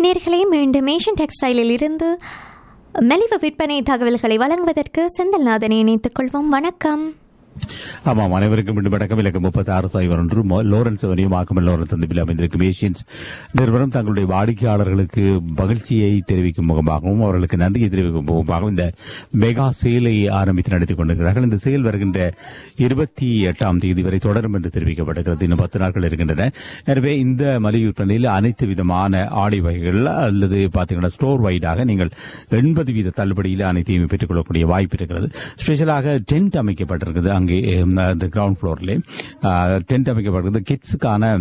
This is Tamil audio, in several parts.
நேர்களே மீண்டும் ஏஷியன் டெக்ஸ்டைலில் இருந்து மலிவு விற்பனை தகவல்களை வழங்குவதற்கு செந்தில்நாதனை இணைத்துக் கொள்வோம் வணக்கம் ஆமாம் அனைவருக்கும் மீண்டும் வணக்கம் இலக்கம் முப்பத்தி ஆறு சைபர் ஒன்று மோ- லோரன்ஸ் அவனியும் ஆக்கமல் லோரன்ஸ் சந்திப்பில் அமைந்திருக்கும் ஏஷியன்ஸ் நிறுவனம் தங்களுடைய வாடிக்கையாளர்களுக்கு மகிழ்ச்சியை தெரிவிக்கும் முகமாகவும் அவர்களுக்கு நன்றியை தெரிவிக்கும் முகமாகவும் இந்த மெகா சேலை ஆரம்பித்து நடத்தி கொண்டிருக்கிறார்கள் இந்த சேல் வருகின்ற இருபத்தி எட்டாம் தேதி வரை தொடரும் என்று தெரிவிக்கப்படுகிறது இன்னும் பத்து நாட்கள் இருக்கின்றன எனவே இந்த மலிவு விற்பனையில் அனைத்து விதமான ஆடை வகைகள் அல்லது பார்த்தீங்கன்னா ஸ்டோர் வைடாக நீங்கள் எண்பது வீத தள்ளுபடியில் அனைத்தையும் பெற்றுக்கொள்ளக்கூடிய வாய்ப்பு இருக்கிறது ஸ்பெஷலாக டென்ட் அமைக்கப்பட்டிருக்குது அங்கே ஹம், அந்த கிரவுண்ட் ஃப்ளோர்ல டென்ட் அமைக்கப்பட்டிருக்குது கிட்ஸுக்கான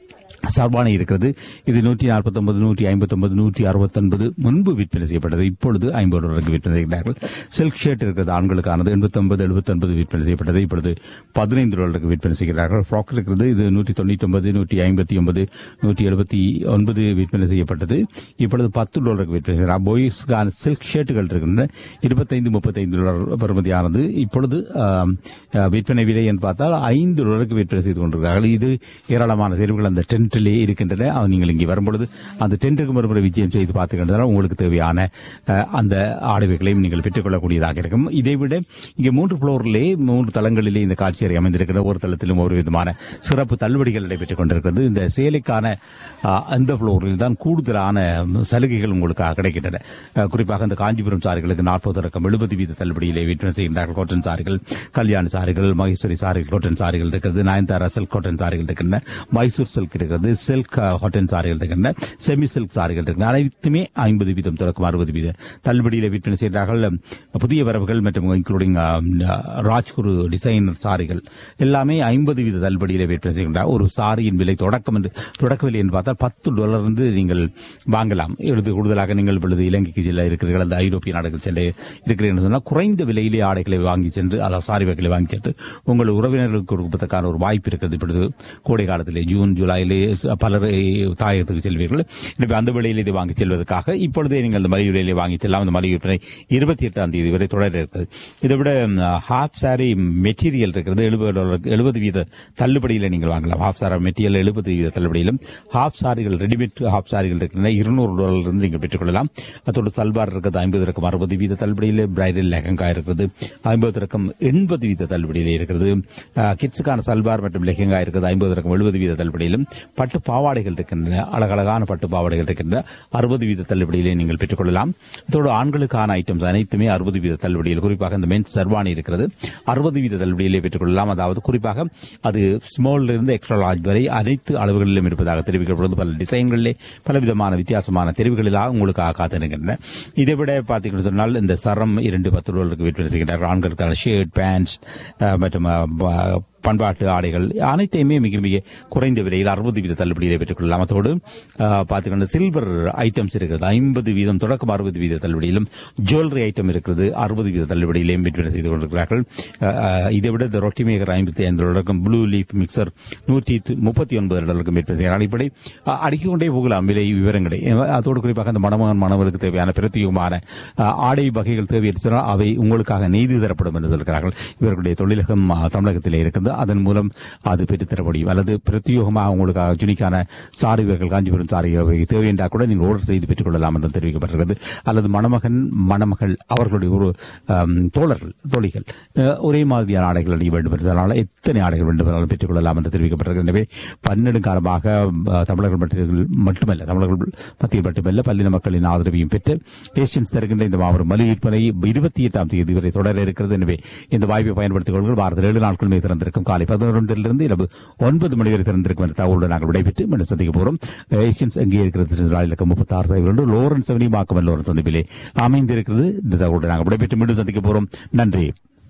சர்பானி இருக்கிறது இது நூற்றி நாற்பத்தொன்பது நூற்றி ஐம்பத்தொன்பது நூற்றி அறுபத்தொன்பது முன்பு விற்பனை செய்யப்பட்டது இப்பொழுது ஐம்பது டாலருக்கு விற்பனை செய்கிறார்கள் சில்க் ஷர்ட் இருக்கிறது ஆண்களுக்கானது எண்பத்தொன்பது எழுபத்தொன்பது விற்பனை செய்யப்பட்டது இப்பொழுது பதினைந்து டாலருக்கு விற்பனை செய்கிறார்கள் ஃப்ராக் இருக்கிறது இது நூற்றி தொண்ணூற்றி ஒன்பது நூற்றி ஐம்பத்தி ஒன்பது நூற்றி எழுபத்தி ஒன்பது விற்பனை செய்யப்பட்டது இப்பொழுது பத்து டாலருக்கு விற்பனை செய்கிறார் பாய்ஸ்க்கான சில்க் ஷர்ட்டுகள் இருக்கின்றன இருபத்தைந்து முப்பத்தைந்து டாலர் பெறுமதியானது இப்பொழுது ஆம், ஆ, விற்பனை விலை என்று பார்த்தால் ஐந்து டாலருக்கு விற்பனை செய்து கொண்டிருக்கிறார்கள் இது ஏராளமான தேர்வுகள் அந்த டென்ட்டிலே இருக்கின்றன அது நீங்கள் இங்கே வரும்பொழுது அந்த டென்ட்டுக்கு மறுமுறை விஜயம் செய்து பார்த்துக்கின்றதால் உங்களுக்கு தேவையான அஹ், அந்த ஆடவைகளையும் நீங்கள் பெற்றுக்கொள்ளக்கூடியதாக இருக்கும் இதைவிட இங்கே மூன்று புளோரிலே மூன்று தளங்களிலே இந்த காட்சி அறை அமைந்திருக்கிறது ஒரு தளத்திலும் ஒரு விதமான சிறப்பு தள்ளுபடிகள் நடைபெற்றுக் கொண்டிருக்கிறது இந்த சேலைக்கான அஹ், அந்த புளோரில் தான் கூடுதலான சலுகைகள் உங்களுக்கு கிடைக்கின்றன அஹ், குறிப்பாக இந்த காஞ்சிபுரம் சாரிகளுக்கு நாற்பது ரக்கம் எழுபது வீத தள்ளுபடியிலே விற்பனை செய்கின்றார்கள் காட்டன் சாரிகள் கல்யாண சாரிகள் மகேஸ்வரி சாரிகள் காட்டன் சாரிகள் இருக்கிறது நயன்தாரா சில்க் காட்டன் சாரிகள் இருக்கின்றன மைசூர் சில்க் இருக்கிறது சில்க் காட்டன் சாரிகள் இருக்கின்றன செமி சில்க் சாரிகள் இருக்கின்றன அனைத்துமே ஐம்பது வீதம் தொடக்கம் அறுபது வீத தள்ளுபடியில விற்பனை செய்கிறார்கள் புதிய வரவுகள் மற்றும் இன்க்ளூடிங் ராஜ்குரு டிசைனர் சாரிகள் எல்லாமே ஐம்பது வீத தள்ளுபடியில விற்பனை செய்கின்றார் ஒரு சாரியின் விலை தொடக்கம் என்று தொடக்க விலை என்று பார்த்தால் பத்து டாலர் இருந்து நீங்கள் வாங்கலாம் எழுது கூடுதலாக நீங்கள் இப்பொழுது இலங்கைக்கு செல்ல இருக்கிறீர்கள் அந்த ஐரோப்பிய நாடுகள் செல்ல இருக்கிறீர்கள் என்று சொன்னால் குறைந்த விலையிலே ஆடைகளை வாங்கி சென்று அதாவது சாரி வகைகளை வாங்கி சென்று உங்கள் உறவினர்களுக்கு கொடுப்பதற்கான ஒரு வாய்ப்பு இருக்கிறது இப்பொழுது கோடை காலத்திலே ஜூன் ஜூலையிலே பலர் தாயகத்துக்கு செல்வீர்கள் எனவே அந்த விலையில் இதை வாங்கி செல்வதற்காக இப்பொழுதே நீங்கள் அந்த மலிவு விலையிலே வாங்கி செல்லலாம் அந்த மலிவு விற்பனை இருபத்தி எட்டாம் தேதி வரை தொடர இருக்கிறது இதை விட ஹாஃப் சாரி மெட்டீரியல் இருக்கிறது எழுபது டாலருக்கு எழுபது வீத தள்ளுபடியில் நீங்கள் வாங்கலாம் ஹாஃப் சாரி மெட்டீரியல் எழுபது வீத தள்ளுபடியிலும் ஹாஃப் சாரிகள் ரெடிமேட் ஹாஃப் சாரிகள் இருக்கின்றன இருநூறு டாலர் இருந்து நீங்கள் பெற்றுக்கொள்ளலாம் அதோடு சல்வார் இருக்கிறது ஐம்பது ரக்கம் அறுபது வீத தள்ளுபடியில் பிரைடல் லெஹங்கா இருக்கிறது ஐம்பது ரக்கம் எண்பது வீத தள்ளுபடியில் இருக்கிறது அஹ், கிட்ஸுக்கான சல்வார் மற்றும் லெஹங்கா இருக்கிறது ஐம்பது ரக்கம் எழுபது வீத தள்ளுபடியிலும் பட்டு பாவாடைகள் இருக்கின்றன அழகழகான பட்டு பாவாடைகள் இருக்கின்றன அறுபது வீத தள்ளுபடியிலே நீங்கள் பெற்றுக்கொள்ளலாம் அதோடு ஆண்களுக்கான ஐட்டம்ஸ் அனைத்துமே அறுபது வீத தள்ளுபடியில் குறிப்பாக இந்த மென்ஸ் சர்வாணி இருக்கிறது அறுபது வீத தள்ளுபடியிலே பெற்றுக்கொள்ளலாம் அதாவது குறிப்பாக அது ஸ்மால் இருந்து எக்ஸ்ட்ரா லார்ஜ் வரை அனைத்து அளவுகளிலும் இருப்பதாக தெரிவிக்கப்படுவது பல டிசைன்களிலே பல விதமான வித்தியாசமான தெரிவுகளிலாக உங்களுக்காக காத்திருக்கின்றன இதை விட பார்த்தீங்கன்னு சொன்னால் இந்த சரம் இரண்டு பத்து டாலருக்கு விற்பனை செய்கிறார்கள் ஆண்களுக்கான ஷர்ட் பேண்ட்ஸ் மற்றும் அஹ், ப- பண்பாட்டு ஆடைகள் அனைத்தையுமே மிக மிக குறைந்த விலையில் அறுபது வீத தள்ளுபடியை பெற்றுக்கொள்ளலாம் அதோடு அஹ், பார்த்தீங்கன்னா சில்வர் ஐட்டம்ஸ் இருக்கிறது ஐம்பது வீதம் தொடக்கம் அறுபது வீத தள்ளுபடியிலும் ஜுவல்லரி ஐட்டம் இருக்கிறது அறுபது வீத தள்ளுபடியிலையும் விற்பனை செய்து கொண்டிருக்கிறார்கள் அஹ், அஹ், இதை விட இந்த ரொட்டி மேக்கர் ஐம்பத்தி ஐந்து டாலருக்கும் ப்ளூ லீஃப் மிக்சர் நூற்றி முப்பத்தி ஒன்பது டாலருக்கும் விற்பனை செய்கிறார்கள் இப்படி அஹ், அடுக்கிக் கொண்டே போகலாம் விலை விவரங்களை அஹ், அதோடு குறிப்பாக அந்த மணமகன் மணவர்களுக்கு தேவையான பிரத்யேகமான அஹ், ஆடை வகைகள் தேவை என்று சொன்னால் அவை உங்களுக்காக நெய்து தரப்படும் என்று சொல்கிறார்கள் இவர்களுடைய தொழிலகம் அஹ், தமிழகத்திலே இருக்கிறது அதன் மூலம் அது பெற்றுத்தர முடியும் அல்லது பிரத்யேகமாக உங்களுக்காக ஜுனிக்கான சாரி வகைகள் காஞ்சிபுரம் சாரி வகை தேவை என்றால் கூட நீங்கள் ஆர்டர் செய்து பெற்றுக் கொள்ளலாம் என்று தெரிவிக்கப்பட்டிருக்கிறது அல்லது மணமகன் மணமகள் அவர்களுடைய ஒரு அம், தோழர்கள் தோழிகள் அஹ், ஒரே மாதிரியான ஆடைகள் அணிய வேண்டும் என்றால் எத்தனை ஆடைகள் வேண்டும் என்றாலும் பெற்றுக் கொள்ளலாம் என்று தெரிவிக்கப்பட்டிருக்கிறது எனவே பன்னெண்டு காலமாக அஹ், தமிழர்கள் மத்தியில் மட்டுமல்ல தமிழர்கள் மத்தியில் மட்டுமல்ல பல்லின மக்களின் ஆதரவையும் பெற்று ஏஷியன்ஸ் தருகின்ற இந்த மாபெரும் மலி விற்பனை இருபத்தி எட்டாம் தேதி வரை தொடர இருக்கிறது எனவே இந்த வாய்ப்பை பயன்படுத்திக் கொள்ளுங்கள் வாரத்தில் ஏழு நாட்களுமே திறந்திருக்கும் காலை பதினொன்றிலிருந்து இரவு ஒன்பது மணி வரை திறந்திருக்கும் என்ற தகவலுடன் நாங்கள் விடைபெற்று மீண்டும் சந்திக்க போறோம் ஏஷியன்ஸ் எங்கே இருக்கிறது இலக்கம் முப்பத்தி ஆறு சதவீதம் லோரன்ஸ் செவனி மாக்கம் லோரன்ஸ் சந்திப்பிலே அமைந்திருக்கிறது இந்த தகவலுடன் நாங்கள் விடைபெற்று மீண்டும் சந்திக்க போறோம் நன்றி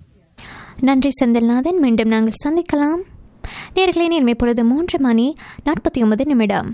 நன்றி செந்தில்நாதன் மீண்டும் நாங்கள் சந்திக்கலாம் நேர்களை நேர்மை பொழுது மூன்று மணி நாற்பத்தி ஒன்பது நிமிடம்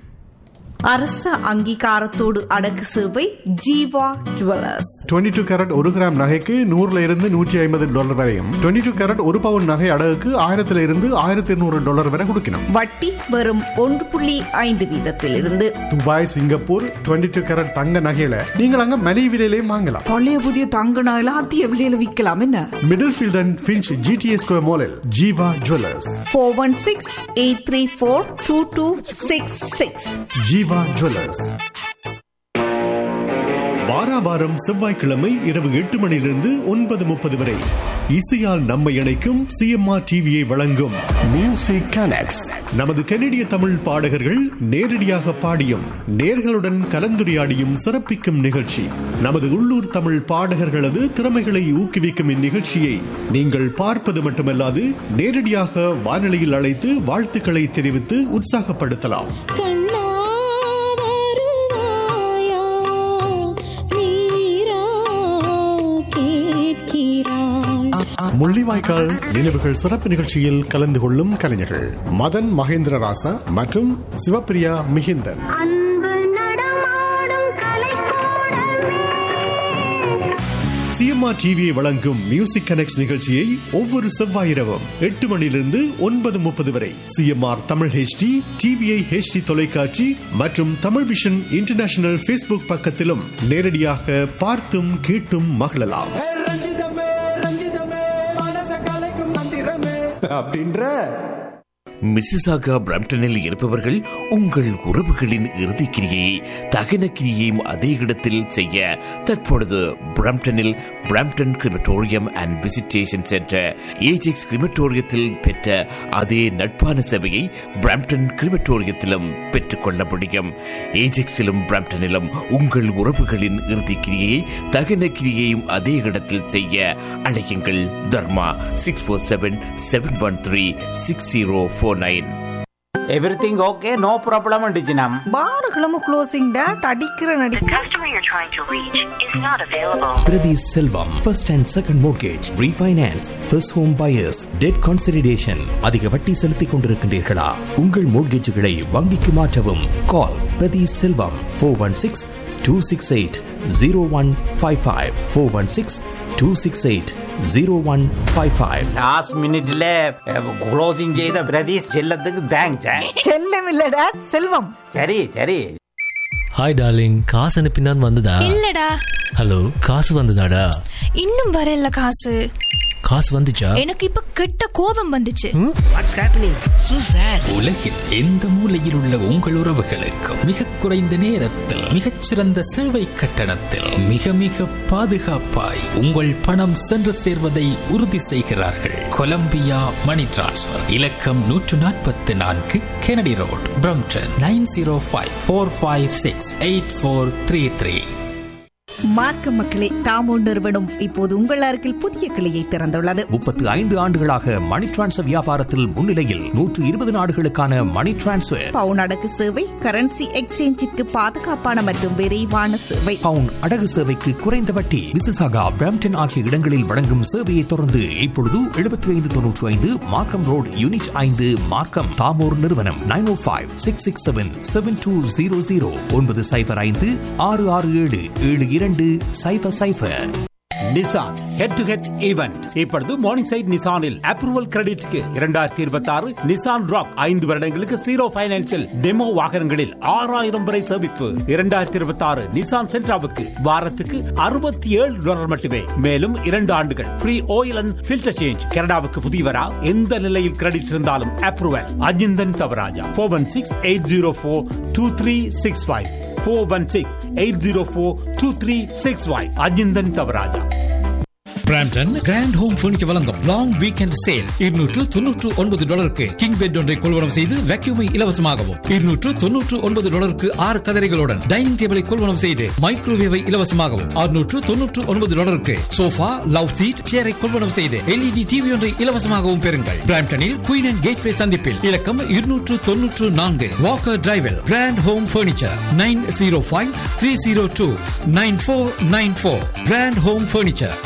அரச அங்கீகாரத்தோடு அடக்கு சேவை ஜீவா ஜுவல்லர்ஸ் 22 டூ கேரட் ஒரு கிராம் நகைக்கு நூறுல இருந்து நூற்றி ஐம்பது டாலர் வரையும் 22 டூ கேரட் ஒரு பவுன் நகை அடகுக்கு ஆயிரத்துல இருந்து ஆயிரத்தி இருநூறு டாலர் வரை கொடுக்கணும் வட்டி வெறும் ஒன்று புள்ளி ஐந்து வீதத்திலிருந்து துபாய் சிங்கப்பூர் 22 டூ கேரட் தங்க நகையில நீங்கள் அங்க மலிவு விலையிலையும் வாங்கலாம் பழைய புதிய தங்க நகையில அதிக விலையில விற்கலாம் என்ன Middlefield and Finch GTS square மாலில் Jeeva jewellers four one six eight three four two two six six Jeeva jewellers வாராவாரம் செவ்வாய்க்கிழமை இரவு எட்டு மணியிலிருந்து ஒன்பது முப்பது வரை இசையால் நம்மை இணைக்கும் சிஎம்ஆர் டிவியை வழங்கும் மியூசிக் கனெக்ட்ஸ் நமது கனடிய தமிழ் பாடகர்கள் நேரடியாக பாடியும் நேர்களுடன் கலந்துரையாடியும் சிறப்பிக்கும் நிகழ்ச்சி நமது உள்ளூர் தமிழ் பாடகர்களது திறமைகளை ஊக்குவிக்கும் இந்நிகழ்ச்சியை நீங்கள் பார்ப்பது மட்டுமல்லாது நேரடியாக வானொலியில் அழைத்து வாழ்த்துக்களை தெரிவித்து உற்சாகப்படுத்தலாம் கண்ணா வருவாயா நீரா கேட்கிறாய் முள்ளிவாய்க்கால் நினைவுகள் சிறப்பு நிகழ்ச்சியில் கலந்து கொள்ளும் கலைஞர்கள் மதன் மகேந்திர ராசா மற்றும் சிவப்பிரியா மிகிந்தன் அன்பு நடமாடும் கலைக்கூடமே சிஎம்ஆர் டிவியை வழங்கும் மியூசிக் கனெக்ட் நிகழ்ச்சியை ஒவ்வொரு செவ்வாய் இரவும் எட்டு மணியிலிருந்து ஒன்பது முப்பது வரை CMR Tamil HD TVI HD தொலைக்காட்சி மற்றும் தமிழ் விஷன் இன்டர்நேஷனல் ஃபேஸ்புக் பக்கத்திலும் நேரடியாக பார்த்தும் கேட்டும் மகிழலாம் ஏ ரஞ்சிதமே ரஞ்சிதமே மனச கலைக்கும் மந்திரமே அப்படின்ற மிசிசாகா பிரம்டனில் இருப்பவர்கள் உங்கள் உறவுகளின் இறுதிக் கிரியை தகன கிரியையும் அதே இடத்தில் செய்ய தற்பொழுது பிரம்டனில் Brampton crematorium and visitation centre Ajax கிரிமட்டோரியத்தில் பெற்ற அதே நட்பான சேவையை பிரம்டன் கிரிமட்டோரியத்திலும் பெற்றுக்கொள்ள முடியும் ஏஜெக்ஸிலும் பிரம்டனிலும் உங்கள் உறவுகளின் இறுதிக் கிரியை தகன கிரியையும் அதே இடத்தில் செய்ய அழையுங்கள் Dharma six four seven seven one three six zero four nine everything okay no problem டிஜினம் பாருகளும் க்ளோசிங் டேட் அடிக்கிற நடி customer you're trying to reach is not available. Priti Selvam, first and second mortgage, refinance, first home buyers, debt consolidation. அதிக வட்டி செலுத்திக் கொண்டிருக்கின்றீர்களா உங்கள் மோட்கேஜுகளை வங்கிக்கு மாற்றவும் call Prathi Selvam four one six two six eight zero one five five four one six two six eight zero one five five last மினிட்ல க்ளோசிங் செய்த பிரதீஷ் செல்லத்துக்கு தேங்க்ஸ் செல்லம் இல்ல டேட் செல்வம் சரி சரி ஹாய் டார்லிங் காசு அனுப்பினான் வந்ததா இல்லடா ஹலோ காசு வந்ததாடா இன்னும் வரல காசு காசு வந்துச்சா எனக்கு இப்ப கெட்ட கோபம் வந்துச்சு உலகில் எந்த மூலையில் உள்ள உங்கள் உறவுகளுக்கு மிக குறைந்த நேரத்தில் மிகச்சிறந்த சேவை கட்டணத்தில் மிக மிக பாதுகாப்பாய் உங்கள் பணம் சென்று சேர்வதை உறுதி செய்கிறார்கள் கொலம்பியா மணி டிரான்ஸ்ஃபர் இலக்கம் நூற்று நாற்பத்தி நான்கு Kennedy road Brampton nine zero five four five six eight four three three மார்க்க மக்களே தாமோ நிறுவனம் இப்போது உங்கள் அருகில் புதிய கிளையை திறந்துள்ளது முப்பத்து ஐந்து ஆண்டுகளாக மணி டிரான்ஸ்ஃபர் வியாபாரத்தில் முன்னிலையில் நூற்று இருபது நாடுகளுக்கான மணி டிரான்ஸ்ஃபர் பவுன் அடகு சேவை கரன்சி எக்ஸ்சேஞ்சிற்கு பாதுகாப்பான மற்றும் விரைவான சேவை பவுன் அடகு சேவைக்கு குறைந்த வட்டி மிசிசாகா பிரம்டன் ஆகிய இடங்களில் வழங்கும் சேவையை தொடர்ந்து இப்பொழுது எழுபத்தி ஐந்து தொன்னூற்றி ஐந்து மார்க்கம் ரோடு யூனிட் ஐந்து மார்க்கம் தாமோர் நிறுவனம் nine o five six six seven seven two zero zero ஒன்பது சைபர் ஐந்து ஆறு ஆறு ஏழு ஏழு இரண்டு சைபர் சைபர் Nissan head to head event இப்பொழுது மார்னிங் சைட் நிசானில் அப்ரூவல் கிரெடிட்க்கு இரண்டாயிரத்தி இருபத்தி ஆறு நிசான் ராக் ஐந்து வருடங்களுக்கு ஜீரோ பைனான்சில் டெமோ வாகனங்களில் ஆறாயிரம் வரை சேமிப்பு இரண்டாயிரத்தி இருபத்தி ஆறு நிசான் சென்ட்ராவுக்கு வாரத்துக்கு அறுபத்தி ஏழு டாலர் மட்டுமே மேலும் இரண்டு ஆண்டுகள் free oil and filter change கனடாவுக்கு புதியவரா எந்த நிலையில் கிரெடிட் இருந்தாலும் approval Ajinthan Thavarajah four one six eight zero four two three six five four one six eight zero four two three six five Ajinthan Thavarajah Brampton grand home furniture வழங்கும் லாங் வீக்கெண்ட் சேல் இருநூற்று தொன்னூற்று ஒன்பது டாலருக்கு கிங் பெட் ஒன்றை கொள்வனம் செய்து வேக்யூமை இலவசமாகவும் இருநூற்று தொன்னூற்று ஒன்பது டாலருக்கு ஆறு கதரைகளுடன் டைனிங் டேபிளை கொள்வனம் செய்து மைக்ரோவேவை இலவசமாகவும் அறுநூற்று தொன்னூற்று ஒன்பது டாலருக்கு சோஃபா லவ் சீட் சேரை கொள்வனம் செய்து எல்இடி டிவி ஒன்றை இலவசமாகவும் பெறுங்கள் பிராம்டனில் குயின் அண்ட் கேட்வே சந்திப்பில் இலக்கம் இருநூற்று தொன்னூற்று நான்கு வாக்கர் டிரைவில் grand home furniture nine zero five three zero two nine four nine four grand home furniture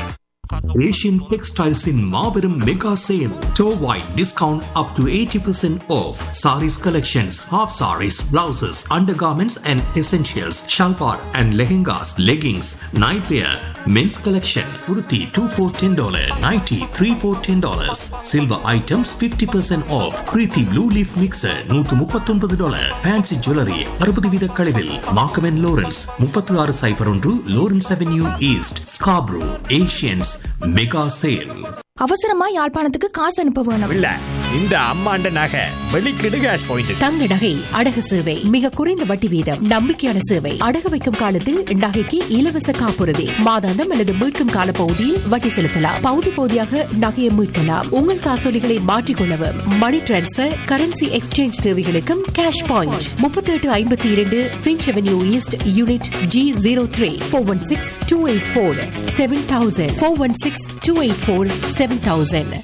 Asian Textiles in Marverum Mega Sale. Store wide discount up to 80% off. Saris collections, half saris, blouses, undergarments and essentials, shalwar and lehengas, leggings, nightwear, men's collection, kurti 2 for $10, nighty 3 for $10. Silver items 50% off. Preeti Blue Leaf Mixer 139 dollar. Fancy Jewelry 60 வீத கழிவில். Markham and Lawrence 36 சைபர் ஒன்று Lawrence Avenue East, Scarborough, Asians mega sale அவசரமா யாழ்ப்பாணத்துக்கு காசு அனுப்ப வேணும் இல்ல இந்த அம்மாண்ட நகை வெளிக்கிடு கேஷ் பாயிண்ட் தங்க நகை அடகு சேவை மிக குறைந்த வட்டி வீதம் நம்பிக்கையான சேவை அடகு வைக்கும் காலத்தில் நகைக்கு இலவச காப்புறுதி மாதாந்தம் அல்லது மீட்கும் கால பகுதியில் வட்டி செலுத்தலாம் பகுதி பகுதியாக நகையை மீட்கலாம் உங்கள் காசோலிகளை மாற்றிக்கொள்ளவும் மணி டிரான்ஸ்பர் கரன்சி எக்ஸ்சேஞ்ச் தேவைகளுக்கும் கேஷ் பாயிண்ட் முப்பத்தி எட்டு ஐம்பத்தி இரண்டு Finch avenue east unit G zero three four one six two eight four seven thousand four one six two eight four seven thousand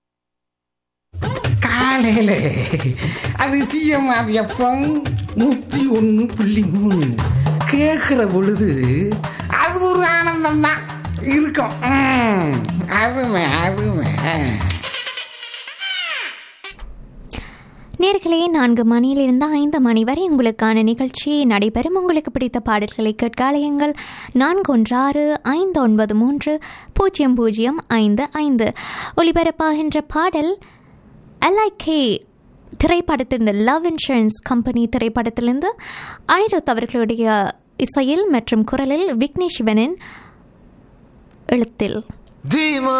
காலையில அதிசயம் எப்பம் நூற்றி ஒன்று புள்ளி மூணு கேட்குற பொழுது அது ஒரு ஆனந்தம் தான் இருக்கும் ம், அருமை அருமை நேர்களே நான்கு மணியிலிருந்து ஐந்து மணி வரை உங்களுக்கான நிகழ்ச்சி நடைபெறும் உங்களுக்கு பிடித்த பாடல்களை கேட்க அலையுங்கள் நான்கு ஒன்று ஆறு ஐந்து ஒன்பது மூன்று பூஜ்ஜியம் பூஜ்ஜியம் ஐந்து ஐந்து ஒளிபரப்பாகின்ற பாடல் எல்ஐகே திரைப்படத்தின் லவ் இன்சூரன்ஸ் கம்பெனி திரைப்படத்திலிருந்து அனிருத் அவர்களுடைய இசையில் மற்றும் குரலில் விக்னேஷ் சிவனின் எழுத்தில் தீமா